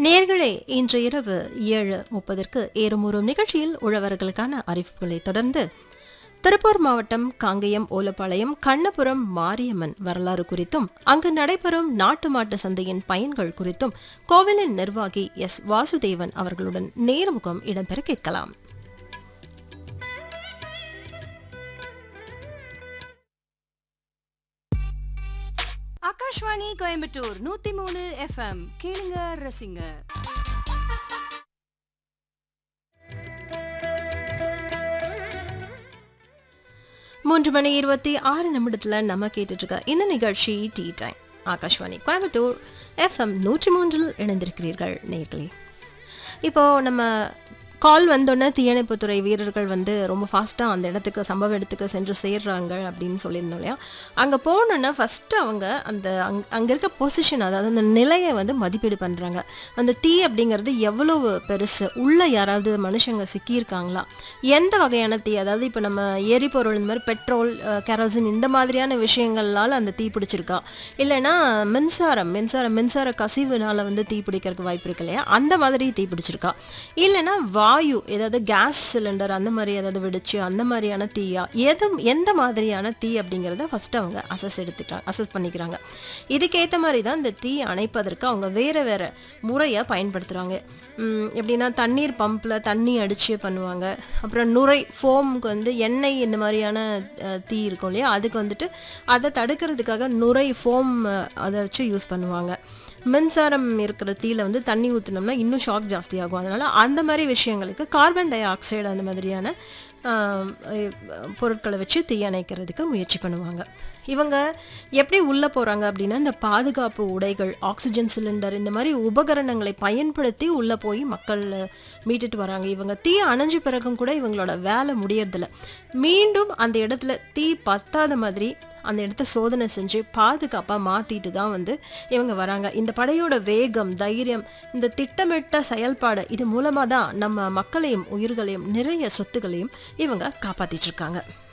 நேர்களே இன்று இரவு ஏழு முப்பதற்கு ஏறுமுறும் நிகழ்ச்சியில் உழவர்களுக்கான அறிவிப்புகளை தொடர்ந்து திருப்பூர் மாவட்டம் காங்கேயம் ஓலப்பாளையம் கண்ணபுரம் மாரியம்மன் வரலாறு குறித்தும் அங்கு நடைபெறும் நாட்டு மாட்டு சந்தையின் பயன்கள் குறித்தும் கோவிலின் நிர்வாகி எஸ் வாசுதேவன் அவர்களுடன் நேர்முகம் இடம்பெற கேட்கலாம் ஆகாஷ்வாணி கோயம்புத்தூர் நூத்தி மூணு எஃப்எம் கேளுங்க ரசிங்க மூன்று மணி இருபத்தி ஆறு நிமிடத்துல நம்ம கேட்டுட்டு இருக்க இந்த நிகழ்ச்சி tea time Akashvani Coimbatore FM நூற்றி மூன்றில் இணைந்திருக்கிறீர்கள் நேர்களே இப்போ நம்ம கால் வந்தோடனே தீயணைப்புத்துறை வீரர்கள் வந்து ரொம்ப ஃபாஸ்ட்டாக அந்த இடத்துக்கு சம்பவ இடத்துக்கு சென்று சேர்றாங்க அப்படின்னு சொல்லியிருந்தோம் இல்லையா அங்கே போனோன்னா ஃபஸ்ட்டு அவங்க அந்த அங் அங்கே இருக்க பொசிஷன் அதாவது அந்த நிலையை வந்து மதிப்பீடு பண்ணுறாங்க அந்த தீ அப்படிங்கிறது எவ்வளவு பெருசு உள்ளே யாராவது மனுஷங்க சிக்கியிருக்காங்களா எந்த வகையான தீ அதாவது இப்போ நம்ம எரிபொருள் இந்த மாதிரி பெட்ரோல் கெரோசின் இந்த மாதிரியான விஷயங்களால் அந்த தீ பிடிச்சிருக்கா இல்லைன்னா மின்சாரம் மின்சாரம் மின்சார கசிவுனால வந்து தீ பிடிக்கிறதுக்கு வாய்ப்பு இருக்கு இல்லையா அந்த மாதிரி தீ பிடிச்சிருக்கா இல்லைன்னா வாயு ஏதாவது கேஸ் சிலிண்டர் அந்த மாதிரி ஏதாவது வெடிச்சு அந்த மாதிரியான தீயா எது எந்த மாதிரியான தீ அப்படிங்கிறத ஃபர்ஸ்ட் அவங்க அசஸ் எடுத்துக்கிறாங்க அசஸ் பண்ணிக்கிறாங்க இதுக்கேற்ற மாதிரி தான் இந்த தீ அணைப்பதற்கு அவங்க வேற வேற முறையை பயன்படுத்துகிறாங்க எப்படின்னா தண்ணீர் பம்பில் தண்ணி அடித்து பண்ணுவாங்க அப்புறம் நுரை ஃபோமுக்கு வந்து எண்ணெய் இந்த மாதிரியான அஹ், தீ இருக்கும் இல்லையா அதுக்கு வந்துட்டு அதை தடுக்கிறதுக்காக நுரை ஃபோம் அதை வச்சு யூஸ் பண்ணுவாங்க மின்சாரம் இருக்கிற தீயில வந்து தண்ணி ஊற்றினோம்னா இன்னும் ஷாக் ஜாஸ்தியாகும் அதனால அந்த மாதிரி விஷயங்களுக்கு கார்பன் டை ஆக்சைடு அந்த மாதிரியான ஆம், அஹ், பொருட்களை வச்சு தீயணைக்கிறதுக்கு முயற்சி பண்ணுவாங்க இவங்க எப்படி உள்ளே போகிறாங்க அப்படின்னா இந்த பாதுகாப்பு உடைகள் ஆக்சிஜன் சிலிண்டர் இந்த மாதிரி உபகரணங்களை பயன்படுத்தி உள்ளே போய் மக்கள் மீட்டுட்டு வராங்க இவங்க தீ அணைஞ்ச பிறகும் கூட இவங்களோட வேலை முடியறதில்ல மீண்டும் அந்த இடத்துல தீ பத்தாத மாதிரி அந்த இடத்த சோதனை செஞ்சு பாதுகாப்பாக மாற்றிட்டு தான் வந்து இவங்க வராங்க இந்த படையோட வேகம் தைரியம் இந்த திட்டமிட்ட செயல்பாடு இது மூலமாக தான் நம்ம மக்களையும் உயிர்களையும் நிறைய சொத்துக்களையும் இவங்க காப்பாத்திட்டு இருக்காங்க